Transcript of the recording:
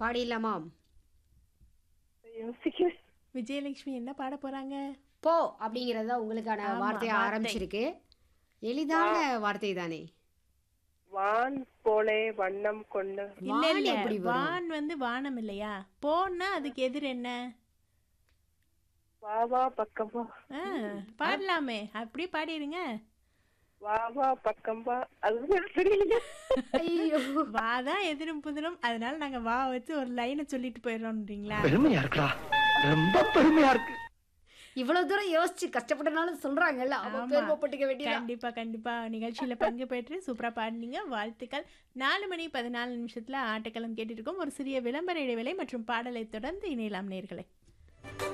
பாடிடலாமாம் யோசிக்கிறேன் விஜயலட்சுமி என்ன பாட போறாங்க போ அப்படிங்கிறது தான் உங்களுக்கான ஆமா, வார்த்தையை வார்த்தை. ஆரம்பிச்சிருக்கு எளிதான வார்த்தை தானே வான் போலே வண்ணம் கொண்டு இல்ல வான் இல்ல எப்படி வரும்? வான் வந்து வானம் இல்லையா போன்னா அதுக்கு எதிர் என்ன வா வா பக்கம் வா ஆ, பாடலாமே அப்படியே பாடிடுங்க வா வா பக்கம் வா அது எனக்கு தெரியல ஐயோ வா தான் எதிரும் புதிரும் அதனால நாங்க வா வச்சு ஒரு லைனை சொல்லிட்டு போயிடுறோம்ன்றீங்களா பெருமையா இருக்குடா ரொம்ப பெருமையா இருக்கு இவ்வளவு தூரம் யோசிச்சு கஷ்டப்பட்டனாலும் சொல்றாங்கல்ல அவ ஆமா. பெருமைப்பட்டுக்க வேண்டியதா கண்டிப்பா கண்டிப்பா நிகழ்ச்சியில பங்கு பெற்று சூப்பரா பாடினீங்க வாழ்த்துக்கள் நாலு மணி பதினாலு நிமிஷத்துல ஆட்டக்களம் கேட்டுட்டு இருக்கோம் ஒரு சிறிய விளம்பர இடைவேளை மற்றும் பாடலை தொடர்ந்து இணையலாம் நேர்களை